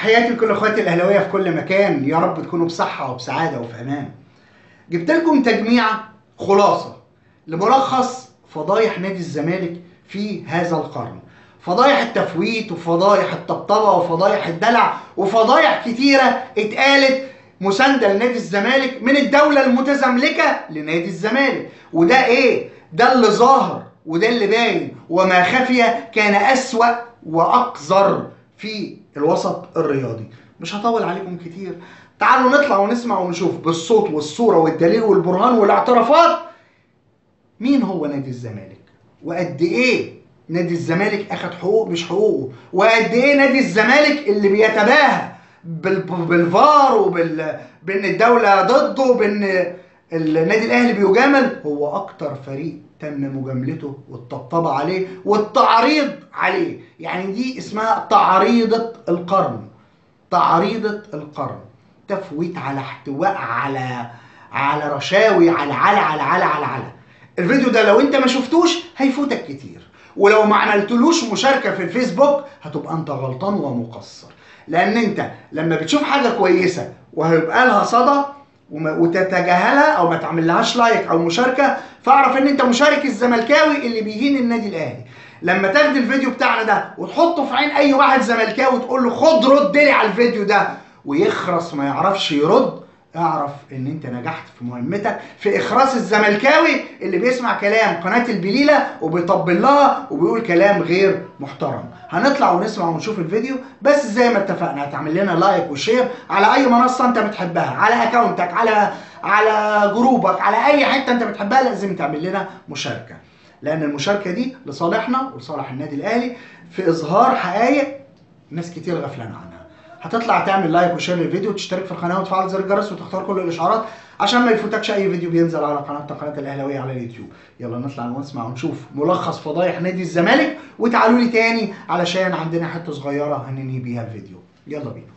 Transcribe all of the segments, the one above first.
تحياتي لكل اخواتي الاهلاويه في كل مكان يا رب تكونوا بصحه وبسعاده وفي امان جبت لكم تجميعه خلاصه لملخص فضايح نادي الزمالك في هذا القرن فضايح التفويت وفضايح الطبطبه وفضايح الدلع وفضايح كتيره اتقالت مسانده لنادي الزمالك من الدوله المتزملكه لنادي الزمالك وده ايه ده اللي ظاهر وده اللي باين وما خفي كان اسوا واقذر في الوسط الرياضي مش هطول عليكم كتير تعالوا نطلع ونسمع ونشوف بالصوت والصوره والدليل والبرهان والاعترافات مين هو نادي الزمالك وقد ايه نادي الزمالك اخد حقوق مش حقوقه وقد ايه نادي الزمالك اللي بيتباهى بال- بالفار وبال بان الدوله ضده وبان النادي الاهلي بيجامل هو اكتر فريق تم مجاملته والطبطبه عليه والتعريض عليه يعني دي اسمها تعريضه القرن تعريضه القرن تفويت على احتواء على على رشاوي على على على على على على الفيديو ده لو انت ما شفتوش هيفوتك كتير ولو ما عملتلوش مشاركه في الفيسبوك هتبقى انت غلطان ومقصر لان انت لما بتشوف حاجه كويسه وهيبقى لها صدى وما- وتتجاهلها او ما تعملهاش لايك او مشاركه فاعرف ان انت مشارك الزملكاوي اللي بيهين النادي الاهلي لما تاخد الفيديو بتاعنا ده وتحطه في عين اي واحد زملكاوي وتقول له خد رد لي على الفيديو ده ويخرس ما يعرفش يرد اعرف ان انت نجحت في مهمتك في اخراس الزملكاوي اللي بيسمع كلام قناه البليله وبيطبل لها وبيقول كلام غير محترم هنطلع ونسمع ونشوف الفيديو بس زي ما اتفقنا هتعمل لنا لايك وشير على اي منصه انت بتحبها على اكونتك على على جروبك على اي حته انت بتحبها لازم تعمل لنا مشاركه لان المشاركه دي لصالحنا ولصالح النادي الاهلي في اظهار حقائق ناس كتير غفلانه عنها هتطلع تعمل لايك وشير للفيديو وتشترك في القناه وتفعل زر الجرس وتختار كل الاشعارات عشان ما يفوتكش اي فيديو بينزل على قناتنا قناه الاهلاويه على اليوتيوب يلا نطلع ونسمع ونشوف ملخص فضايح نادي الزمالك وتعالوا لي تاني علشان عندنا حته صغيره هننهي بيها الفيديو يلا بينا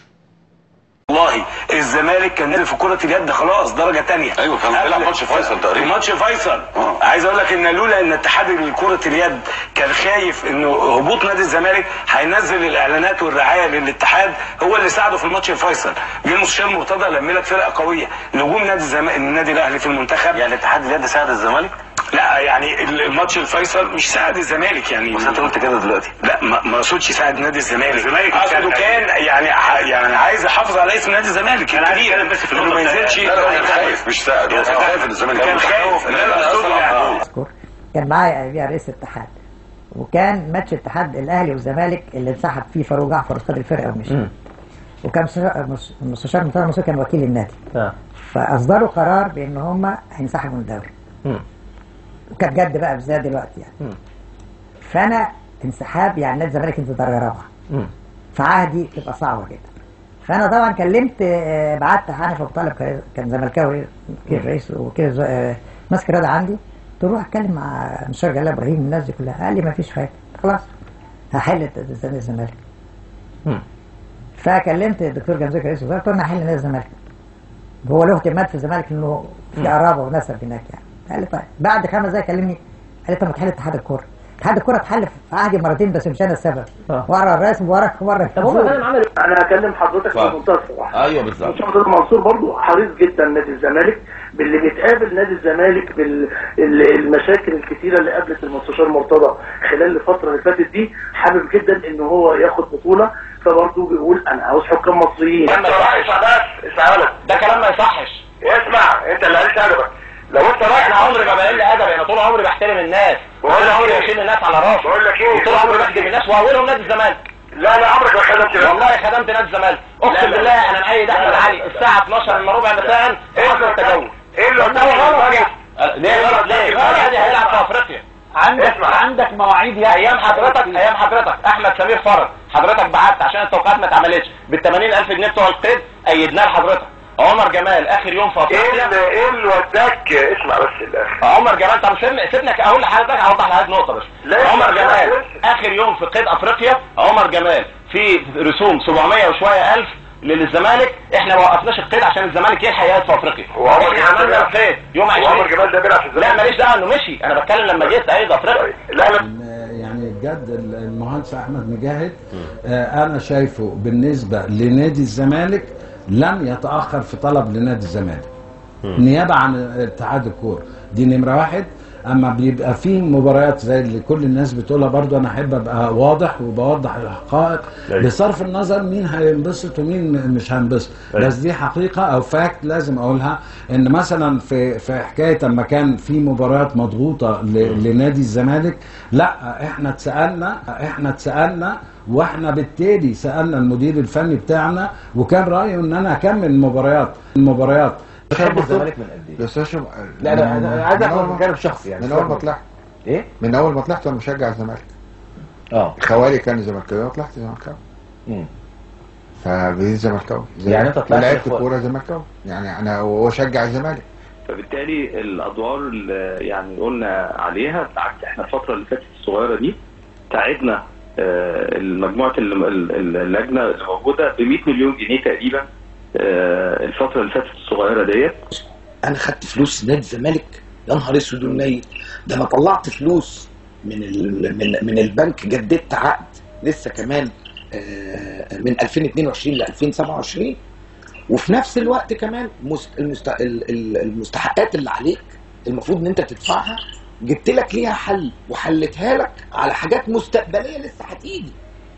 والله الزمالك كان نازل في كرة اليد خلاص درجة تانية أيوة، كان بيلعب ماتش فيصل تقريبا. في ماتش فيصل آه. عايز اقول لك ان لولا ان اتحاد كرة اليد كان خايف انه هبوط نادي الزمالك هينزل الاعلانات والرعاية للاتحاد هو اللي ساعده في الماتش الفيصل جه المستشار مرتضى لم لك فرقة قوية نجوم نادي الزمالك النادي الاهلي في المنتخب يعني اتحاد اليد ساعد الزمالك لا يعني الماتش الفيصل مش ساعد الزمالك يعني بس انت قلت كده دلوقتي لا ما ما اقصدش يساعد نادي الزمالك الزمالك اقصده بيساعد كان يعني ع- يعني عايز يحافظ على اسم نادي الزمالك أنا عايز الكبير أتكلم بس في انه النقطة ما بتاعت- ينزلش لا، لا، كان خايف مش ساعد هو كان خايف ان الزمالك كان ياخد خايف حقه. لا لا اقصده يعني اذكر كان معايا اياميها رئيس الاتحاد وكان ماتش اتحاد الاهلي والزمالك اللي انسحب فيه فاروق جعفر استاذ الفرقه ومشي وكان مستشار- مس- المستشار مرتضى منصور كان وكيل النادي فاصدروا قرار بان هم هينسحبوا من الدوري وكان جد بقى في دلوقتي يعني فانا انسحاب يعني نادي الزمالك انت درجه رابعه فعهدي تبقى صعبه جدا فانا طبعا كلمت آه، بعت حنفي ابو طالب كان- كان زملكاوي وكيل رئيس وكيل ز- آه، ماسك الرياضه عندي قلت له روح اتكلم مع مستشار جلال ابراهيم الناس دي كلها قال لي ما فيش فايده خلاص هحل الت- نادي الزمالك فكلمت الدكتور جمزوك رئيس الوزراء قلت له انا هحل نادي الزمالك هو له اهتمامات في الزمالك انه في قرابه ونسب هناك يعني قال لي طيب بعد خمس دقايق كلمني قال لي طب ما تحل اتحاد الكوره اتحاد الكوره اتحل في عهدي مرتين بس مش انا السبب مره الرسم ومره مره طب هم فعلا عملوا انا هكلم حضرتك اتفضل. بمنتهى الصراحه ايوه بالظبط مستشار مرتضى منصور برضو حريص جدا نادي الزمالك باللي بيتقابل نادي الزمالك بالمشاكل الكتيره اللي قابلت المستشار مرتضى خلال الفتره اللي فاتت دي حابب جدا ان هو ياخد بطوله فبرضه بيقول انا عاوز حكام مصريين ما يصحش بس اسمع ده كلام ما يصحش اسمع انت اللي قلت ادبك لو انت رايح انا عمري ما بقل ادب انا طول عمري بحترم الناس طول عمري بشيل الناس على راسي بقول لك ايه طول عمري بخدم الناس واولهم نادي الزمالك لا لا عمرك ما خدمت والله خدمت نادي الزمالك اقسم بالله انا مأيد احمد علي الساعه 12 الا ربع مساء حصل التجول ايه اللي قلت غلط ليه غلط ليه؟ الاهلي هيلعب في افريقيا عندك عندك مواعيد يا ايام حضرتك ايام حضرتك احمد سمير فرج حضرتك بعت عشان التوقيعات ما اتعملتش بال 80000 جنيه بتوع القيد ايدناه لحضرتك عمر جمال اخر يوم في افريقيا ايه ايه اللي وداك اسمع بس الاخر عمر جمال طب سيبني سيبني اقول لحضرتك هوضح لحضرتك نقطه بس لا، عمر لا، جمال لا. اخر يوم في قيد افريقيا عمر جمال في رسوم 700 وشويه الف للزمالك احنا ما وقفناش القيد عشان الزمالك يلحق يقعد في افريقيا وعمر احنا جمال عملنا ده- القيد يوم 20 وعمر جمال ده بيلعب في لا الزمالك ماليش دعوه انه مشي انا بتكلم لما جيت قيد افريقيا لا لا يعني بجد المهندس احمد مجاهد آه، انا شايفه بالنسبه لنادي الزمالك لم يتاخر في طلب لنادي الزمالك نيابه عن اتحاد الكوره دي نمره واحد اما بيبقى في مباريات زي اللي كل الناس بتقولها برضو انا احب ابقى واضح وبوضح الحقائق أيوة. بصرف النظر مين هينبسط ومين مش هينبسط أيوة. بس دي حقيقه او فاكت لازم اقولها ان مثلا في في حكايه اما كان في مباريات مضغوطه ل- لنادي الزمالك لا احنا اتسالنا احنا اتسالنا واحنا بالتالي سالنا المدير الفني بتاعنا وكان رايه ان انا اكمل المباريات المباريات بتحب الزمالك من قد ايه؟ بس اشرب لا انا انا عايز من اخد أول من ما- جانب شخصي يعني من اول ما طلعت ايه؟ من اول ما طلعت وانا مشجع الزمالك اه خوالي كان زملكاوي طلعت زملكاوي مم. فبقيت زملكاوي زي- يعني أنت طلعت لعبت إخوان. كوره زملكاوي يعني انا واشجع الزمالك فبالتالي الادوار اللي يعني قلنا عليها بالعكس احنا الفتره اللي فاتت الصغيره دي ساعدنا آه، المجموعه ال- ال- اللجنه اللي موجوده ب 100 مليون جنيه تقريبا آه، الفتره اللي فاتت الصغيره ديت انا خدت فلوس نادي الزمالك يا نهار اسود ونيل ده انا طلعت فلوس من ال... من من البنك جددت عقد لسه كمان آه، من 2022 ل 2027 وفي نفس الوقت كمان مست... المست... ال- ال- المستحقات اللي عليك المفروض ان انت تدفعها جبت لك ليها حل وحلتها لك على حاجات مستقبليه لسه هتيجي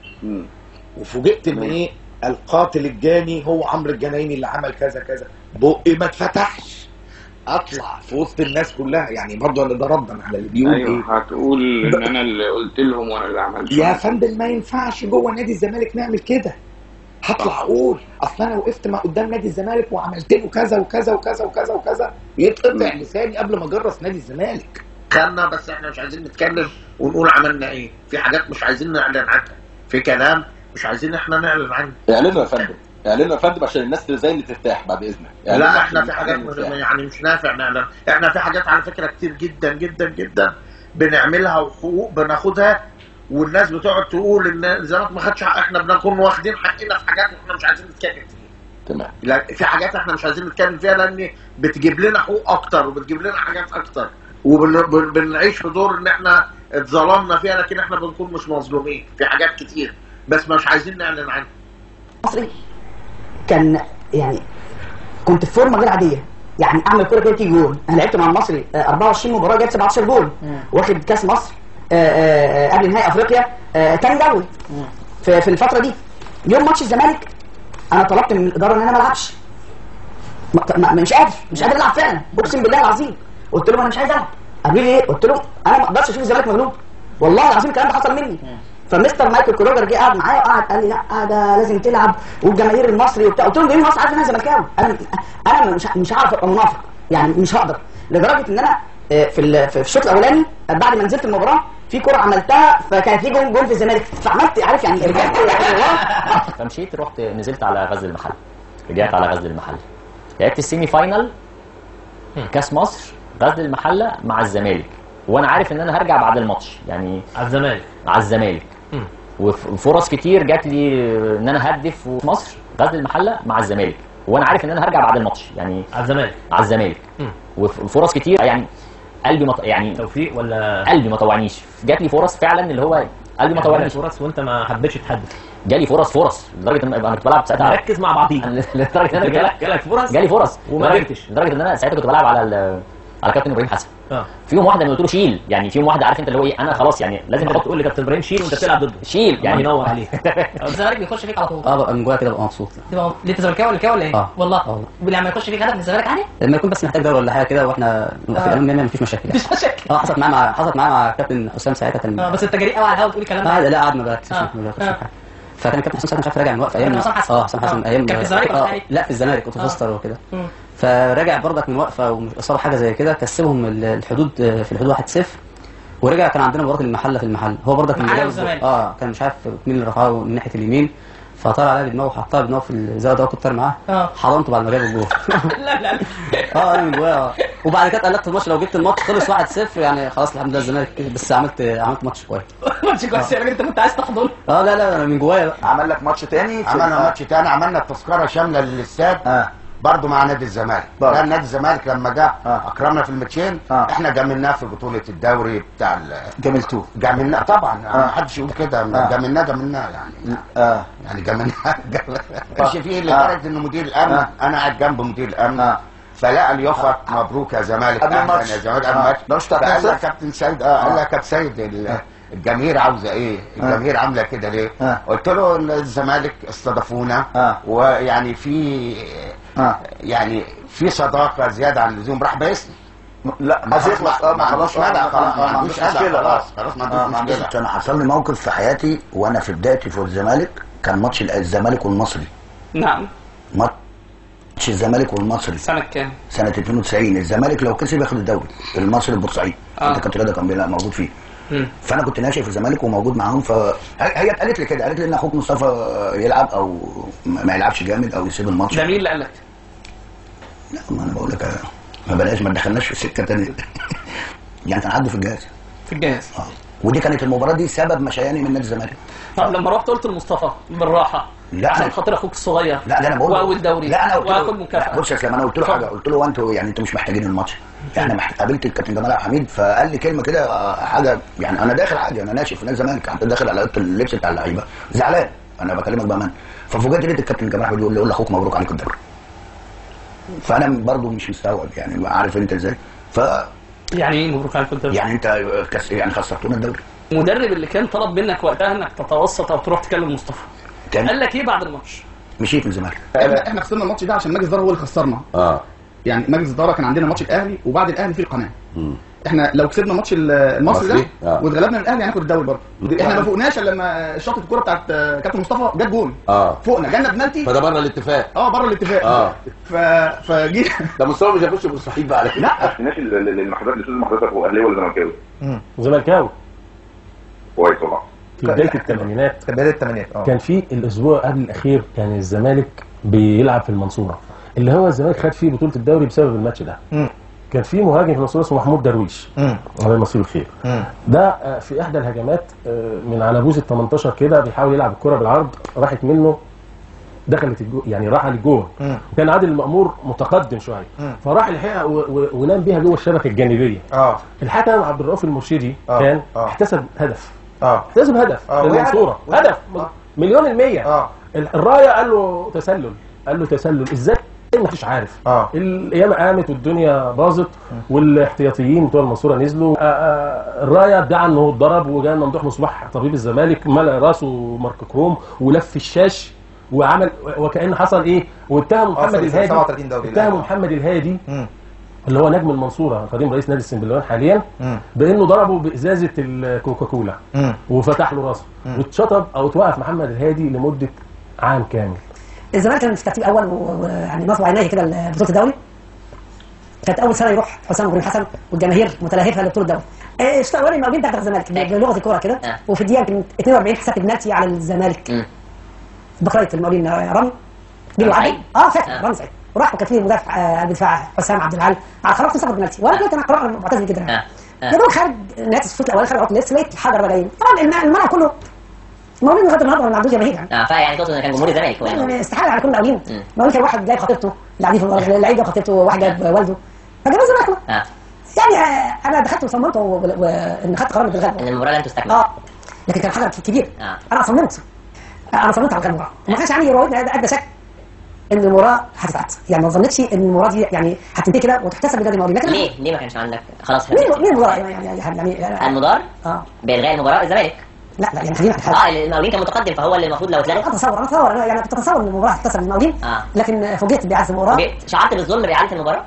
وفوجئت ان ايه القاتل الجاني هو عمرو الجنايني اللي عمل كذا كذا بقي ما اتفتحش اطلع في وسط الناس كلها يعني برضه انا ده ردا على اللي بيقول ايوه ايه هتقول ان انا اللي قلت لهم وانا اللي عملت يا فندم ما ينفعش جوه نادي الزمالك نعمل كده هطلع اقول اصل انا وقفت ما قدام نادي الزمالك وعملت له كذا وكذا وكذا وكذا وكذا يتقطع لساني قبل ما اجرس نادي الزمالك خدنا بس احنا مش عايزين نتكلم ونقول عملنا ايه في حاجات مش عايزين نعلن عنها في كلام مش عايزين احنا نعلن عنه اعلنوا يا فندم اعلنوا يا فندم عشان الناس زي اللي ترتاح بعد اذنك اعلنوا لا عشان احنا في حاجات الناس مش ترتاح. يعني مش نافع نعلن احنا في حاجات على فكره كتير جدا جدا جدا بنعملها وحقوق بناخدها والناس بتقعد تقول ان الزمالك ما خدش حق احنا بنكون واخدين حقنا في حاجات واحنا مش عايزين نتكلم فيها تمام لا في حاجات احنا مش عايزين نتكلم فيها لان بتجيب لنا حقوق اكتر وبتجيب لنا حاجات اكتر وبنعيش في دور ان احنا اتظلمنا فيها لكن احنا بنكون مش مظلومين في حاجات كتير بس مش عايزين نعلن عنها مصري كان يعني كنت في فورمه غير عاديه يعني اعمل كوره كده تيجي جول انا لعبت مع المصري آه، 24 مباراه جايب 17 جول واخد كاس مصر آه، آه، آه، قبل نهائي افريقيا آه، تاني دوري في في الفتره دي يوم ماتش الزمالك انا طلبت من الاداره ان انا ما العبش ما- ما- مش قادر مش قادر العب فعلا اقسم بالله العظيم قلت لهم انا مش عايز العب قالوا لي ايه قلت لهم انا ما اقدرش اشوف الزمالك مغلوب والله العظيم الكلام ده حصل مني فمستر مايكل كلوجر جه قعد معايا وقعد قال لي لا ده لازم تلعب والجماهير المصري وبتاع قلت له جماهير مصر عارف ان انا زملكاوي انا انا مش مش هعرف ابقى منافق يعني مش هقدر لدرجه ان انا آه، في ال- في الشوط الاولاني بعد ما نزلت المباراه في كره عملتها فكانت في جول جول في الزمالك فعملت عارف يعني رجعت يعني والله فمشيت رحت نزلت على غزل المحل رجعت على غزل المحل لعبت السيمي فاينل كاس مصر غزل المحله مع الزمالك وانا عارف ان انا هرجع بعد الماتش يعني على الزمالك على الزمالك وفرص كتير جات لي ان انا هدف في مصر غزل المحله مع الزمالك وانا عارف ان انا هرجع بعد الماتش يعني على الزمالك على الزمالك وفرص كتير يعني قلبي مط... يعني توفيق ولا قلبي ما طوعنيش جات لي فرص فعلا اللي هو قلبي ما طوعنيش فرص وانت ما حبيتش تحدث جالي فرص فرص لدرجه ان انا كنت بلعب ساعتها ركز مع بعضينا لدرجه ان انا جالك- جالك فرص جالي فرص وما لدرجة- قدرتش. لدرجه ان انا ساعتها كنت بلعب على ال- على كابتن ابراهيم حسن اه فيهم واحده من قلت له شيل يعني فيهم واحده عارف انت اللي هو ايه انا خلاص يعني لازم انت تقول لي كابتن ابراهيم شيل وانت بتلعب ضده شيل يعني يعني ينور عليك الزمالك بيخش فيك على طول اه ببقى من جوايا كده ببقى مبسوط تبقى ليه انت زملكاوي ولا كاوي ولا ايه؟ اه والله اه ولما يخش فيك هدف من الزمالك عادي؟ لما يكون بس محتاج دوري ولا حاجه كده واحنا في آه. الامان مننا مفيش مشاكل يعني. مفيش مشاكل اه حصلت معايا مع حصلت معايا مع كابتن حسام ساعتها كان اه بس انت جريء قوي على الهوا تقول الكلام ده اه لا قعد ما بقى آه. ما بقاش آه. حاجه فكان كابتن حسام ساعتها مش عارف راجع من وقت ايام كابتن حسام حسن. اه حسام حسن آه. ايام كان في الزمالك ولا آه، في الأهلي؟ لا في الزمالك كنت آه. في فاستر وكده مم. فراجع برضك من وقفه ومش اصابه حاجه زي كده كسبهم ال- الحدود آه، في الحدود 1-0 ورجع كان عندنا مباراه المحله في المحل هو برضك اللي المحلة جاب- والزمالك. اه كان مش عارف مين اللي رفعه من ناحيه اليمين فطلع عليا بدماغه وحطها بدماغه في الزاويه ده كنت طاير معاه اه حضنته بعد ما جاب الجول لا لا لا اه انا من جوايا اه وبعد كده قلقت الماتش لو جبت الماتش خلص 1-0 يعني خلاص الحمد لله الزمالك كسب، بس عملت عملت ماتش كويس ماتش كويس يا راجل انت كنت عايز تحضن اه لا لا انا من جوايا بقى عمل لك ماتش تاني عملنا ماتش تاني عملنا التذكره شامله للاستاد اه برضه مع نادي الزمالك كان نادي الزمالك لما جه اكرمنا في الماتشين احنا جاملناه في بطوله الدوري بتاع ال- جاملتوه جاملناه طبعا آه. ما حدش يقول كده آه. جاملناه جاملناه يعني اه يعني جاملناه مش فيه آه. لدرجه ان مدير الامن آه. انا قاعد جنب مدير الامن فلقى اليافط مبروك يا زمالك قبل أهلاً الماتش. يا زمالك آه. قبل الماتش ده مش بتاع فقال لها 2-0. كابتن سيد اه قال لها كابتن سيد ال- الجماهير عاوزه ايه؟ الجماهير عامله كده ليه؟ آه. قلت له إن الزمالك استضافونا آه. ويعني في آه. يعني في صداقه زياده عن اللزوم راح باسمي لا ما عايز يخلص اه ما عندوش مانع خلاص ما عندوش مشكله خلاص خلاص ما آه، عندوش مشكله كان حصل لي موقف في حياتي وانا في بدايتي في الزمالك كان ماتش الزمالك والمصري نعم ماتش الزمالك والمصري سنة كام؟ سنه 92 الزمالك لو كسب ياخد الدوري المصري البورسعيد آه. انت كابتن رضا كان بيلعب موجود فيه مم. فانا كنت ناشئ في الزمالك وموجود معاهم ف هي قالت لي كده قالت لي ان اخوك مصطفى يلعب او ما يلعبش جامد او يسيب الماتش ده مين اللي قال لك؟ لا ما انا بقول لك آه، ما بلاش ما تدخلناش في سكه تانية يعني كان عدوا في الجهاز في الجهاز ودي كانت المباراه دي سبب مشياني من نادي الزمالك طب لما رحت قلت لمصطفى بالراحة لا عشان أنا- خاطر اخوك الصغير لا ده انا بقول له- واول دوري لا انا قلت له واخد لا مكافأة بص يا اسلام انا قلت له حاجه قلت له هو انتوا يعني انتوا مش محتاجين الماتش احنا مح- قابلت الكابتن جمال عبد الحميد فقال لي كلمه كده آه، حاجه يعني انا داخل عادي انا ناشئ في نادي الزمالك حتى داخل على اوضه اللبس بتاع اللعيبه زعلان انا بكلمك بامان ففوجئت لقيت الكابتن جمال عبد الحميد يقول لي يقول لاخوك مبروك عليك الدوري فانا برضو مش مستوعب يعني عارف انت ازاي ف يعني ايه مبروك عليك الدوري؟ يعني انت كس يعني خسرتونا الدوري المدرب اللي كان طلب منك وقتها انك تتوسط او تروح تكلم مصطفى كان قال لك ايه بعد الماتش؟ مشيت من الزمالك احنا احنا خسرنا الماتش ده عشان مجلس الاداره هو اللي خسرنا اه يعني مجلس الاداره كان عندنا ماتش الاهلي وبعد الاهلي في القناه احنا لو كسبنا ماتش ال- المصري ده مصري؟ آه. واتغلبنا من الاهلي هناخد الدوري برضه مم. احنا ما فوقناش الا لما شاطت الكوره بتاعت آه، كابتن مصطفى جت جول اه فوقنا جالنا بنالتي فده بره الاتفاق اه بره الاتفاق اه ف فجينا ده مصطفى مش هيخش بورسعيد بقى على كده لا الناس اللي اللي حضرتك الاستاذ حضرتك هو اهلاوي ولا زملكاوي؟ زملكاوي كويس والله في بدايه الثمانينات في بدايه الثمانينات اه كان في الاسبوع قبل الاخير كان الزمالك بيلعب في المنصوره اللي هو الزمالك خد فيه بطوله الدوري بسبب الماتش ده مم. كان في مهاجم في المنصوره اسمه محمود درويش مم. الله يمسيه بالخير مم. ده آه، في احدى الهجمات آه، من على بوز ال 18 كده بيحاول يلعب الكره بالعرض راحت منه دخلت الجو يعني راح للجول مم. وكان عادل المأمور متقدم شويه مم. فراح لحقها و- و- ونام بيها جوه الشبكه الجانبيه اه الحكم عبد الرؤوف المرشدي آه. كان آه. احتسب هدف اه احتسب هدف آه، للمنصوره وهدف. هدف مليون المية اه ال- الرايه قال له تسلل قال له تسلل ازاي ما فيش عارف اه الايام قامت والدنيا باظت والاحتياطيين بتوع المنصوره نزلوا آه، آه، الرايه ادعى انه اتضرب وجاء ممدوح مصباح طبيب الزمالك ملأ راسه مارك كروم ولف الشاش وعمل وكأن حصل ايه واتهموا آه، محمد سنة الهادي 37 دوري اتهموا الأهلي. محمد الهادي مم. اللي هو نجم المنصوره قديم رئيس نادي السنبلاوين حاليا مم. بانه ضربه بازازه الكوكاكولا مم. وفتح له راسه مم. واتشطب او اتوقف محمد الهادي لمده عام كامل الزمالك كان في ترتيب اول و- ويعني نصب عينيه كده لبطوله الدوري كانت اول سنه يروح حسام بن حسن والجماهير متلهفه لبطوله الدوري آه، الشوط الاولاني المقاولين دخل الزمالك بلغه الكوره كده وفي الدقيقه يمكن 42 حسبت بنالتي على الزمالك بقرايه المقاولين آه، رمي جيل رمي وعدي سعيد؟ اه فاكر رمي سعيد وراح وكان فيه مدافع آه، قلب دفاع حسام عبد العال على خلاص تصفر بنالتي وانا قلت انا قراءه معتزل جدا يعني يا دوب خارج نهايه الشوط الاولاني خارج عقد لسه لقيت الحجر ده جايين طبعا الم- الملعب كله المقاولين لغايه النهارده ما عندوش جماهير يعني اه فيعني تقصد ان كان جمهور الزمالك هو يعني. يعني استحاله على كل المقاولين المقاولين كان واحد جايب خطيبته لعيب اللعيب جايب خطيبته وواحد جايب والده فجاب الزمالك كله. اه يعني آه، انا دخلت وصممت و- و- وان خدت قرار بالغلبه ان المباراه لن تستكمل اه لكن كان حاجه كبير اه انا صممت انا صممت على المباراه ما كانش عندي راودنا ادى شك ان المباراه هتتعاد يعني ما ظنيتش ان المباراه دي يعني هتنتهي كده وتحتسب لنادي المقاولين لكن ليه ليه ما كانش عندك خلاص مين مين المباراه يعني يعني يعني, يعني المدار اه بالغاء المباراه الزمالك لا لا يعني خلينا في اه المقاولين كان متقدم فهو اللي المفروض لو اتلغى انا اتصور انا اتصور انا يعني كنت اتصور ان المباراه هتحتسب للمقاولين اه لكن فوجئت باعاده المباراه شعرت بالظلم باعاده المباراه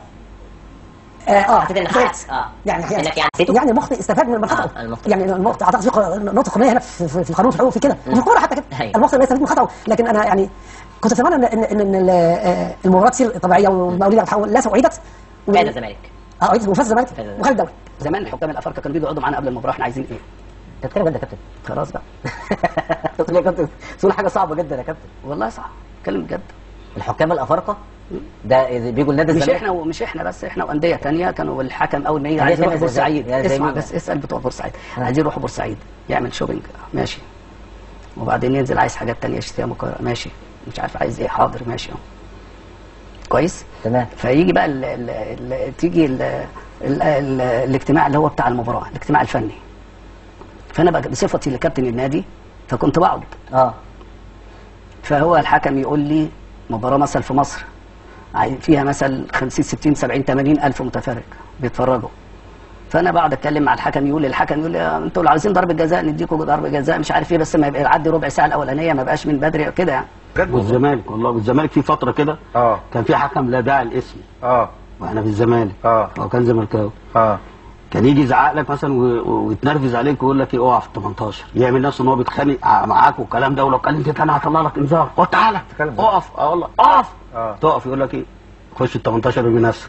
اه اه حسيت ان حققت اه يعني انك يعني يعني يعني المخطئ استفاد من خطأه آه، المخطئ. يعني المخطئ اعتقد في ق- نقطه قانونيه هنا في, في, في القانون في الحقوق في كده مم. وفي الكوره حتى كده أيوة. المخطئ لا يستفيد من خطأه لكن انا يعني كنت اتمنى ان ان, إن ال- آه، المباراه تصير طبيعيه والمقاولين تحول لا اعيدت و- فاز الزمالك اه اعيدت وفاز الزمالك فاز الزمالك. وخد الدوري زمان الحكام الافارقه كانوا بيجوا يقعدوا معانا قبل المباراه احنا عايزين ايه؟ انت بتتكلم جد يا كابتن خلاص بقى قلت ليه كنت تقول حاجه صعبه جدا يا كابتن والله صح اتكلم جد الحكام الافارقه ده بيجوا لنادي مش الزمالك احنا ومش احنا بس احنا وانديه تانية كانوا الحكم اول ما يجي طب عايز زي يروح مين- زي- بورسعيد يا زي اسمع مين بس بقى؟ اسال بتوع بورسعيد آه. عايزين يروحوا بورسعيد يعمل شوبينج ماشي وبعدين ينزل عايز حاجات تانية يشتريها من القاهرة ماشي مش عارف عايز ايه حاضر ماشي اهو كويس تمام فيجي بقى ال ال ال تيجي ال ال ال الاجتماع اللي هو بتاع المباراه الاجتماع الفني فانا بقى بصفتي لكابتن النادي فكنت بقعد اه فهو الحكم يقول لي مباراه مثلا في مصر عاي- فيها مثلا 50 60 70 80 الف متفرج بيتفرجوا فانا بقعد اتكلم مع الحكم يقول لي الحكم يقول لي انتوا لو عايزين ضربه جزاء نديكم ضربه جزاء مش عارف ايه بس ما يبقى يعدي ربع ساعه الاولانيه ما بقاش من بدري كده يعني والزمالك والله والزمالك في فتره كده اه كان في حكم لا داعي الاسم اه واحنا في الزمالك اه هو كان زملكاوي اه كان يجي يزعق لك مثلا و- و- ويتنرفز عليك ويقول لك ايه اقع في ال 18 يعمل نفسه ان هو بيتخانق ع- معاك والكلام ده ولو كلمت تاني هطلع لك انذار قول تعالى اقف اه والله اقف اه تقف يقول لك ايه خش ال 18 ارمي نفسك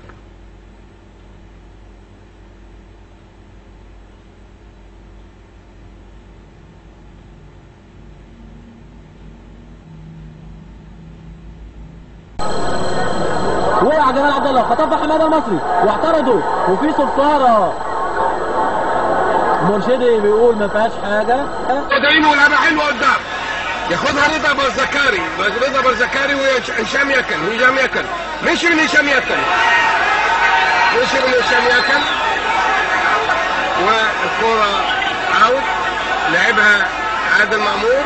وقع جمال عبد الله خطفها حماده المصري واعترضوا وفي صفاره مرشدي بيقول ما فيهاش حاجه دايما ولعبه حلوه قدام ياخدها رضا برزكاري رضا برزكاري وهشام يكن هشام يكن مشي من هشام يكن مشي من هشام يكن والكرة اوت لعبها عادل مأمور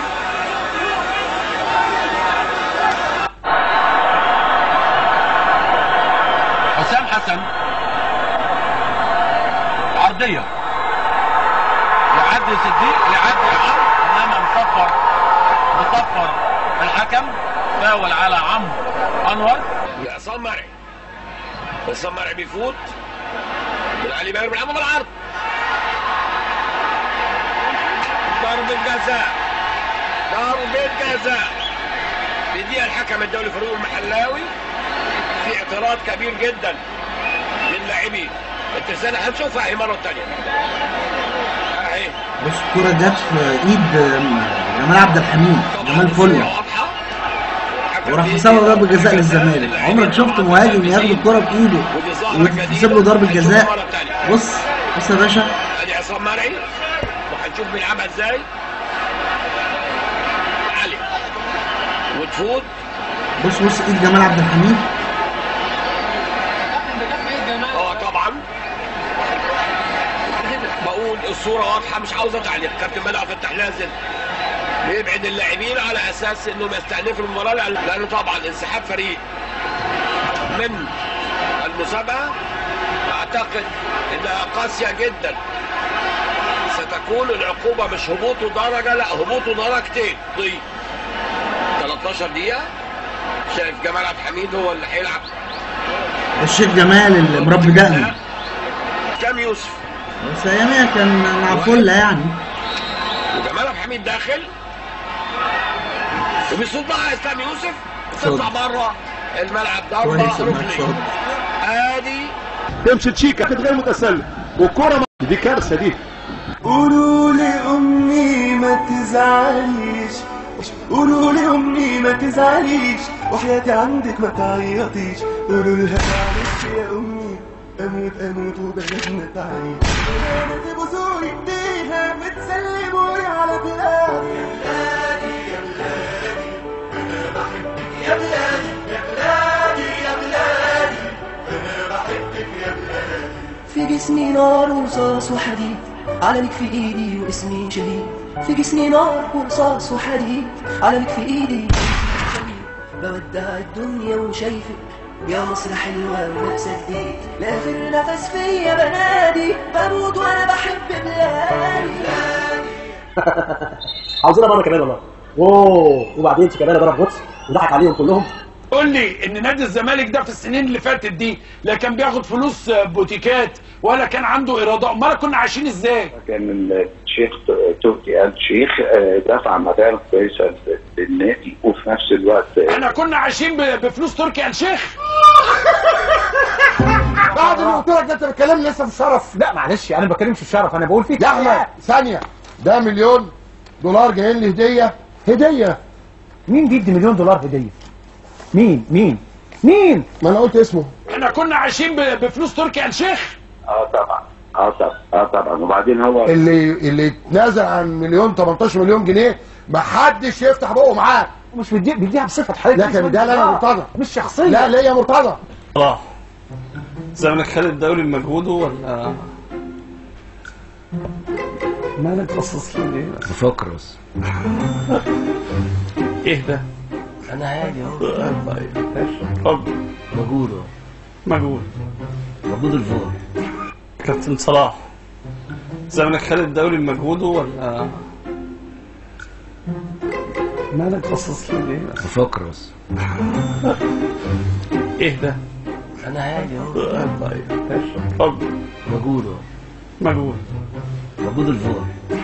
حسام حسن عرضية يعدي صديق يعدي عمرو انما مصفر مصفر الحكم فاول على عمرو انور عصام مرعي عصام مرعي بيفوت من علي ماهر بيلعبها بالعرض ضربة جزاء ضربة جزاء بيديها الحكم الدولي فاروق المحلاوي في اعتراض كبير جدا من لاعبي الترسانة هنشوفها اهي مرة تانية اهي بص الكرة جت في ايد آم، جمال عبد الحميد جمال فله وراح حساب ضربة جزاء للزمالك عمرك شفت مهاجم ياخد الكرة بايده ويتحسب له ضربة جزاء بص بص يا باشا ادي عصام مرعي وهنشوف بيلعبها ازاي علي وتفوت بص بص ايد جمال عبد الحميد اه طبعا بقول الصورة واضحة مش عاوز اتعليق كابتن بدأ فتح نازل بيبعد اللاعبين على اساس انهم يستأنفوا المباراة لأن- لانه طبعا انسحاب فريق من المسابقة اعتقد انها قاسية جدا ستكون العقوبة مش هبوط درجة لا هبوط درجتين ضي 13 دقيقة شايف جمال عبد الحميد هو اللي هيلعب الشيخ جمال اللي مربي دقنه كام يوسف بس ايامها كان مع فله يعني وجمال عبد الحميد داخل وبيصوت بقى اسلام يوسف صد. تطلع بره الملعب ضربه كويس انك ركنيه صد ادي تمشي تشيكا كانت غير متسلل والكرة م- دي كارثة دي قولوا لي امي ما تزعليش قولوا لي امي ما تزعليش وحياتي عندك ما تعيطيش قولوا لها معلش يا امي اموت اموت وبلدنا تعيش انا تبوسوا ايديها بتسلموني على بلادي يا بلادي يا بلادي انا بحبك يا بلادي يا بلادي يا بلادي انا بحبك يا بلادي في جسمي نار ورصاص وحديد علمك في ايدي واسمي شهيد في جسمي نار ورصاص وحديد علمك في ايدي شهيد بودع الدنيا وشايفك يا مصر حلوة ولابسة جديد لاخر نفس فيا بنادي بموت وانا بحب بلادي عاوزينها مره كمان والله اوه وبعدين شيكابالا ضرب بوكس وضحك عليهم كلهم قول لي ان نادي الزمالك ده في السنين اللي فاتت دي لا كان بياخد فلوس بوتيكات ولا كان عنده ايرادات امال كنا عايشين ازاي كان الشيخ تركي آل شيخ آه، دفع مبالغ كويسه للنادي وفي نفس الوقت آه، احنا كنا عايشين ب- بفلوس تركي آل شيخ بعد اللي قلت لك ده انت بتكلمني لسه في الشرف لا معلش انا ما بتكلمش في الشرف انا بقول في يا احمد ثانيه ده مليون دولار جايين لي هديه هديه مين بيدي مليون دولار هديه مين مين مين ما انا قلت اسمه احنا كنا عايشين ب- بفلوس تركي آل شيخ اه طبعا اه طبعا اه طبعا وبعدين هو اللي اللي يتنازل عن مليون 18 مليون جنيه ما حدش يفتح بقه معاه مش بيدي بيديها بصفه حضرتك لكن ده لا يا مرتضى مش شخصيه لا ليه يا مرتضى صلاح الزمالك خد الدوري بمجهوده ولا مالك باصص لي ليه؟ بفكر بس ايه ده؟ انا عادي اهو طيب اتفضل مجهود اهو مجهود مجهود الفار كابتن صلاح الزمالك خد الدوري بمجهوده ولا مالك باصص لي ليه؟ بفكر بس ايه ده؟ انا عادي اهو طيب اتفضل مجهود اهو مجهود مجهود الفار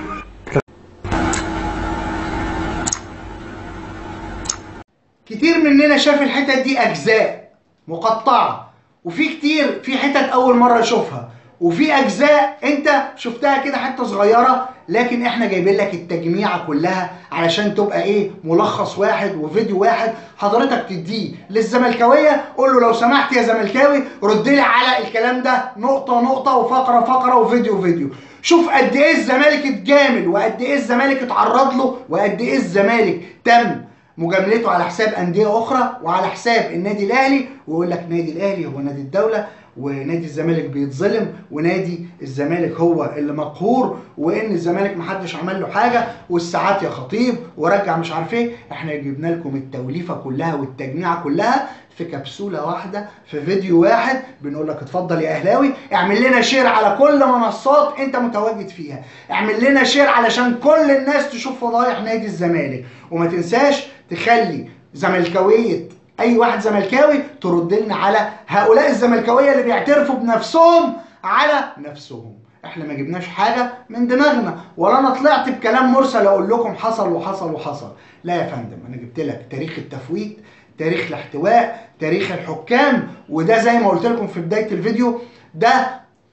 كتير مننا شاف الحتت دي اجزاء مقطعه وفي كتير في حتت اول مره يشوفها وفي اجزاء انت شفتها كده حته صغيره لكن احنا جايبين لك التجميعه كلها علشان تبقى ايه ملخص واحد وفيديو واحد حضرتك تديه للزملكاويه قول له لو سمحت يا زملكاوي رد لي على الكلام ده نقطه نقطه وفقره فقره وفيديو فيديو شوف قد ايه الزمالك اتجامل وقد ايه الزمالك اتعرض له وقد ايه الزمالك تم مجاملته على حساب انديه اخرى وعلى حساب النادي الاهلي ويقول لك نادي الاهلي هو نادي الدوله ونادي الزمالك بيتظلم ونادي الزمالك هو اللي مقهور وان الزمالك محدش عمل له حاجه والساعات يا خطيب ورجع مش عارف ايه احنا جبنا لكم التوليفه كلها والتجميعه كلها في كبسوله واحده في فيديو واحد بنقول لك اتفضل يا اهلاوي اعمل لنا شير على كل منصات انت متواجد فيها اعمل لنا شير علشان كل الناس تشوف فضايح نادي الزمالك وما تنساش تخلي زملكاويه اي واحد زملكاوي ترد لنا على هؤلاء الزملكاويه اللي بيعترفوا بنفسهم على نفسهم احنا ما جبناش حاجه من دماغنا ولا انا طلعت بكلام مرسل اقول لكم حصل وحصل وحصل لا يا فندم انا جبت لك تاريخ التفويت تاريخ الاحتواء تاريخ الحكام وده زي ما قلت لكم في بدايه الفيديو ده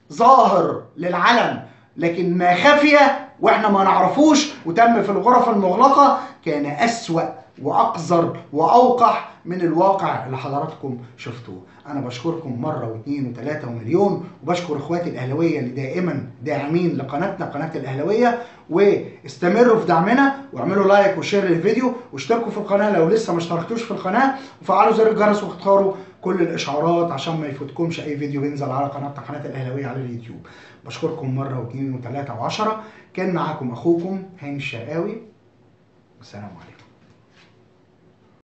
ظاهر للعلن لكن ما خفي واحنا ما نعرفوش وتم في الغرف المغلقه كان اسوأ واقذر واوقح من الواقع اللي حضراتكم شفتوه انا بشكركم مره واثنين وثلاثه ومليون وبشكر اخواتي الاهلاويه اللي دائما داعمين لقناتنا قناه الاهلاويه واستمروا في دعمنا واعملوا لايك وشير للفيديو واشتركوا في القناه لو لسه ما اشتركتوش في القناه وفعلوا زر الجرس واختاروا كل الاشعارات عشان ما يفوتكمش اي فيديو بينزل على قناتنا قناه الاهلاويه على اليوتيوب بشكركم مره واثنين وثلاثه وعشره كان معاكم اخوكم هاني الشرقاوي والسلام عليكم